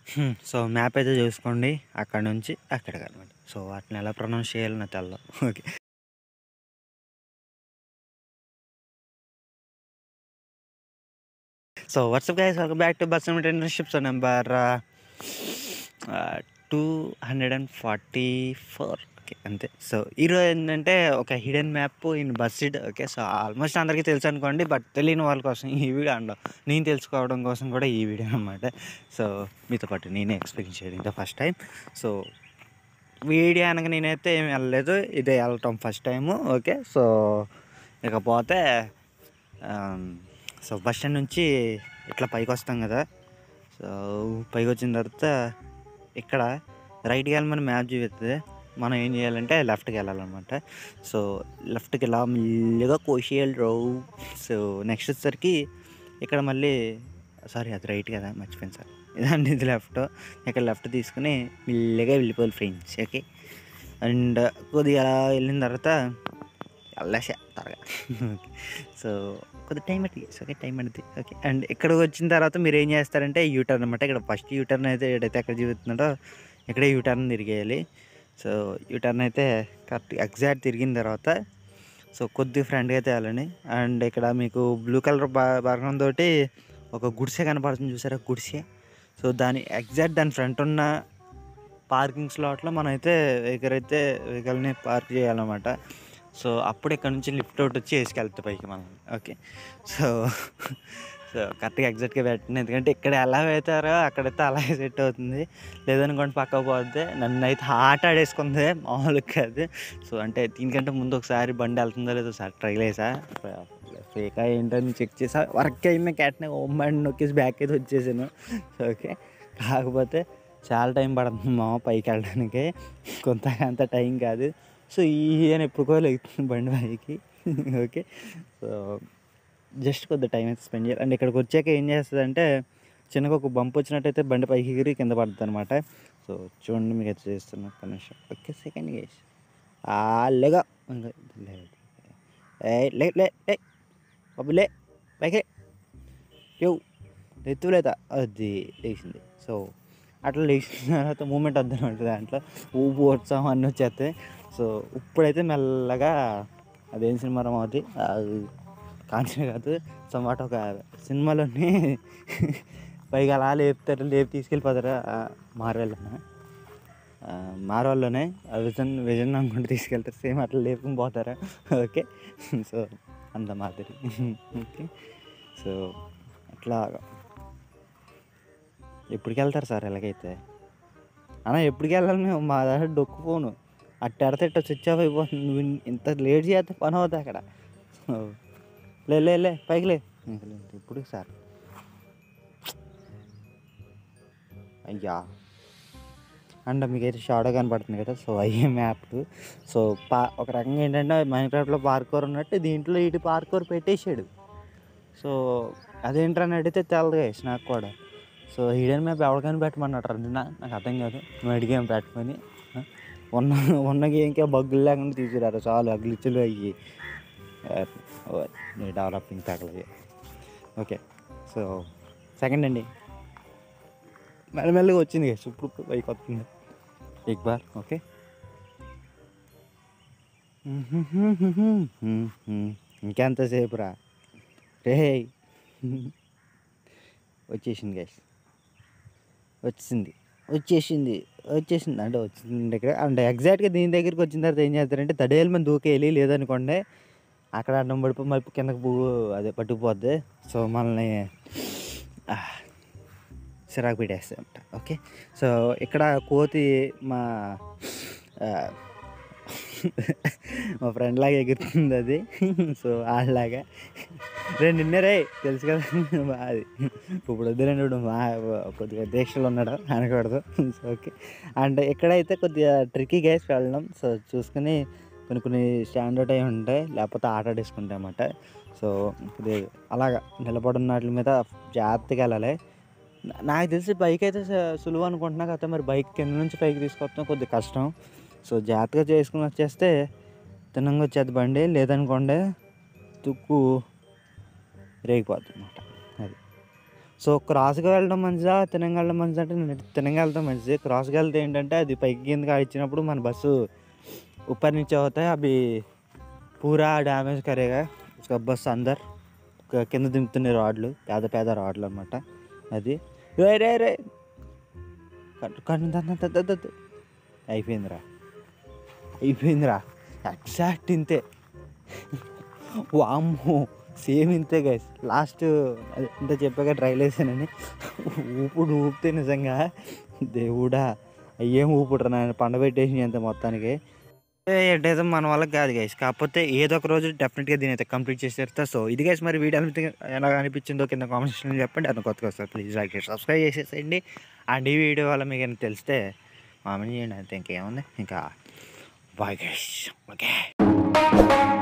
హ్మ్. So map అయితే చూసుకోండి అక్కడ నుంచి అక్కడికి అనమాట సో వాటిని ఎలా ప్రొనౌన్స్ చేయాలో నాకు తెల్ల okay so what's up guys welcome back to bus internships number two hundred and forty four okay అంతే సో ఈరోజు ఏంటంటే ఒక hidden map in Bussid okay so almost అందరికీ తెలుసు అనుకోండి బట్ తెలియని వాళ్ళ కోసం ఈ వీడియో అండ్ నేను తెలుసుకోవడం కోసం కూడా ఈ వీడియో అనమాట సో మీతో పాటు నేనే ఎక్స్పీరియన్స్ చేయడం the first time so video అనగా నేనైతే ఏమి వెళ్ళలేదు ఇదే వెళ్ళటం ఫస్ట్ టైము ఓకే సో ఇకపోతే ఆమ్, సో బస్ స్టాండ్ నుంచి ఇట్లా పైకి వస్తాం కదా సో పైకి వచ్చిన తర్వాత ఇక్కడ రైట్కి వెళ్ళమని మ్యాప్ చూపిస్తుంది మనం ఏం చేయాలంటే లెఫ్ట్కి వెళ్ళాలన్నమాట సో లెఫ్ట్కి ఇలా మెల్లిగా కోషియల్ రో సో నెక్స్ట్ వచ్చేసరికి ఇక్కడ మళ్ళీ సారీ అది రైట్ కదా మర్చిపోయింది సార్ ఇదండి ఇది లెఫ్ట్ ఇక్కడ లెఫ్ట్ తీసుకుని మెల్లిగా వెళ్ళిపోవాలి ఫ్రెండ్స్ ఓకే అండ్ కొద్దిగా అలా వెళ్ళిన తర్వాత వెళ్ళేసా త్వరగా ఓకే సో కొద్దిగా టైం పడుతుంది ఓకే టైం పడుతుంది ఓకే అండ్ ఇక్కడికి వచ్చిన తర్వాత మీరు ఏం చేస్తారంటే యూటర్న్ అనమాట ఇక్కడ ఫస్ట్ యూటర్న్ అయితే ఏదైతే ఎక్కడ చూపుతున్నాడో ఇక్కడే యూటర్న్ తిరిగేయాలి సో యూటర్న్ అయితే కరెక్ట్ ఎగ్జాక్ట్ తిరిగిన తర్వాత సో కొద్దిగా ఫ్రంట్గా అయితే వెళ్ళండి అండ్ ఇక్కడ మీకు బ్లూ కలర్ బా బాగం తోటి ఒక గుడిసె కనపడుతుంది చూసారా గుడిసె సో దాని ఎగ్జాక్ట్ దాని ఫ్రంట్ ఉన్న పార్కింగ్ స్లాట్లో మనం అయితే వెహికల్ అయితే వెహికల్ని పార్క్ చేయాలన్నమాట సో అప్పుడు ఇక్కడ నుంచి లిఫ్ట్ అవుట్ వచ్చి వేసుకెళ్తే పైకి మనం ఓకే సో సో కరెక్ట్గా ఎగ్జాక్ట్గా పెట్టండి ఎందుకంటే ఇక్కడ ఎలా పెడతారో అక్కడైతే అలాగే సెట్ అవుతుంది లేదనుకోండి పక్క పోతే నన్ను అయితే ఆట ఆడేసుకుంది మామూలుగా కాదు సో అంటే దీనికంటే ముందు ఒకసారి బండి వెళ్తుందో లేదో సార్ ట్రై చేసా ఫేకా ఏంటని చెక్ చేసా వర్క్ అయిన క్యాట్నే ఓమ్ బండి నొక్కేసి బ్యాక్ అయితే వచ్చేసాను సో ఓకే కాకపోతే చాలా టైం పడుతుంది మా పైకి వెళ్ళడానికి కొంత అంత టైం కాదు సో ఈ అని ఎప్పుడుకో లెగుతుంది బండి పైకి ఓకే సో జస్ట్ కొద్ది టైం అయితే స్పెండ్ చేయాలి అండ్ ఇక్కడికి వచ్చాక ఏం చేస్తుంది అంటే చిన్నగా ఒక బంప్ వచ్చినట్టయితే బండి పైకి ఎగిరి కింద పడుతుంది అనమాట సో చూడండి మీకు అయితే చేస్తున్నా ఒక్క నిమిషం ఓకే సెకండ్ గేస్ లేగా ఇంకా లేదు. ఏయ్, లే లే లే బాబు లే పైకి యో ఎత్తులేదా అది లేచింది సో అట్లా లేచిన తర్వాత మూమెంట్ వద్దనమాట దాంట్లో ఊపు ఉత్సాహం అన్నీ వచ్చేస్తాయి సో ఇప్పుడైతే మెల్లగా అదేం సినిమా అవుతుంది కాంచిన కాదు సమాట ఒక సినిమాలోనే పైగా అలా లేపుతారు లేపి తీసుకెళ్ళిపోతారు మార్వెల్లోనే మార్వల్లోనే విజన్ విజన్ అనుకుంటూ తీసుకెళ్తారు సేమ్ అట్లా లేపుకుని పోతారా ఓకే సో అంత మాదిరి ఓకే సో అట్లా ఎప్పటికి వెళ్తారు సార్ ఎలాగైతే అన్న ఎప్పటికి వెళ్ళాలి మేము మా దగ్గర డొక్కు ఫోను అట్టాడితే ఇట్ట స్విచ్ ఆఫ్ అయిపోతుంది నువ్వు ఇన్- ఇంత లేట్ చేస్తే పని అవుతుంది అక్కడ సో, లే లే లే పైకి లే ఇంక లేదు, ఇప్పుడు సార్ అయ్యా అండ్ మీకు అయితే షాడో కనపడుతుంది కదా సో అయ్యే మ్యాప్ సో పా ఒక రకంగా ఏంటంటే మైన్క్రాఫ్ట్లో పార్కోర్ ఉన్నట్టు దీంట్లో ఇటు పార్కోర్ పెట్టేసాడు సో అదేంటని అడిగితే తెలదు గైస్ నాకు కూడా సో హిడెన్ మ్యాప్ ఎవరికైనా పెట్టమన్నాడు నిన్న నాకు అర్థం కాదు నువ్వు అడిగాం పెట్టమని ఆ? ఉన్న ఉన్న గేమ్కే బగ్గులు లేకుండా తీసుకురారు చాలు ఆ గ్లిచ్లు అయ్యి డెవలపింగ్ తగలది ఓకే సో సెకండ్ అండి మెల్లమెల్లగా వచ్చింది గైస్ ఇప్పుడు ఇప్పుడు పైకి వస్తుంది ఎగ్ బార్ ఓకే ఇంకెంతసేపు రా రే వచ్చేసింది గైస్ వచ్చింది వచ్చేసింది వచ్చేసింది అంటే వచ్చింది ఇక్కడ అంటే ఎగ్జాక్ట్గా దీని దగ్గరికి వచ్చిన తర్వాత ఏం చేస్తారంటే తడేలు మంది దూకేయాలి లేదనుకోండి అక్కడ అడ్డం పడిపో మళ్ళీ కిందకు పువ్వు అదే పట్టుకుపోద్ది సో మనల్ని ఆ, చిరాకు పెట్టేస్తాయి అనమాట ఓకే సో ఇక్కడ కోతి మా ఆ, మా ఫ్రెండ్ లాగా ఎగురుతుంది అది సో వాళ్ళలాగా రెండు నిన్నరే తెలుసు కదా అది ఇప్పుడు వద్దులేండి మా కొద్దిగా దీక్షలు ఉన్నాడు అనకూడదు సో ఓకే అండ్ ఎక్కడైతే కొద్దిగా ట్రిక్కీ గైస్ వెళ్ళడం సో చూసుకుని కొన్ని కొన్ని స్టాండర్డ్ అయి ఉంటాయి లేకపోతే ఆట ఆడేసుకుంటాయి అన్నమాట సో కొద్దిగా అలాగా నిలబడిన వాటి మీద జాగ్రత్తగా వెళ్ళాలి నా- నాకు తెలిసి బైక్ అయితే స- సులువు అనుకుంటున్నా కదా మరి బైక్ కింద నుంచి పైకి తీసుకొస్తాం కొద్దిగా కష్టం సో జాగ్రత్తగా చేసుకుని వచ్చేస్తే తినంగా వచ్చేది బండి లేదనుకోండి తుక్కు రేగిపోతుంది అనమాట అది సో క్రాస్గా వెళ్ళడం మంచిదా తినంగా వెళ్ళడం మంచిదా అంటే నేను తినంగా వెళ్తాం మంచిది క్రాస్గా వెళ్తే ఏంటంటే అది పైకి కిందకి ఇచ్చినప్పుడు మన బస్సు ऊपर नीचे होता है अभी పూరా డ్యామేజ్ కరేగా उसका బస్ అందర్ క- కింద దింపుతున్నాయి రాడ్లు పేద పేద రాడ్లు అనమాట అది రే రే రే కట్టు కన్ను దన్న దద్ద దద్ద. అయిపోయిందిరా అయిపోయిందిరా ఎగ్జాక్ట్ ఇంతే వామ్మో సేమ్ ఇంతే గైస్ లాస్ట్ ఇంత చెప్పాక ట్రైల్ వేసానని ఊపుడు ఊపితే నిజంగా దేవుడా అయ్యేం ఊపుడురా నాయన పండబెట్టేసి అంత మొత్తానికి ఎట్టయితే మన వాళ్ళకి కాదు గైస్ కాకపోతే ఏదో ఒక రోజు డెఫినెట్గా దీని అయితే కంప్లీట్ చేసేస్తా సో ఇది గైస్ మరి వీడియో అనిపి ఎలా అనిపించిందో కింద కామెంట్ సెక్షన్లో చెప్పండి అది కొత్తగా వస్తారు ప్లీజ్ లైక్ సబ్స్క్రైబ్ చేసేసేయండి అండ్ ఈ వీడియో వల్ల మీకు ఏమైనా తెలిస్తే మామూలు చేయండి అంతే ఇంకేముంది ఇంకా బాయ్ గైస్ ఓకే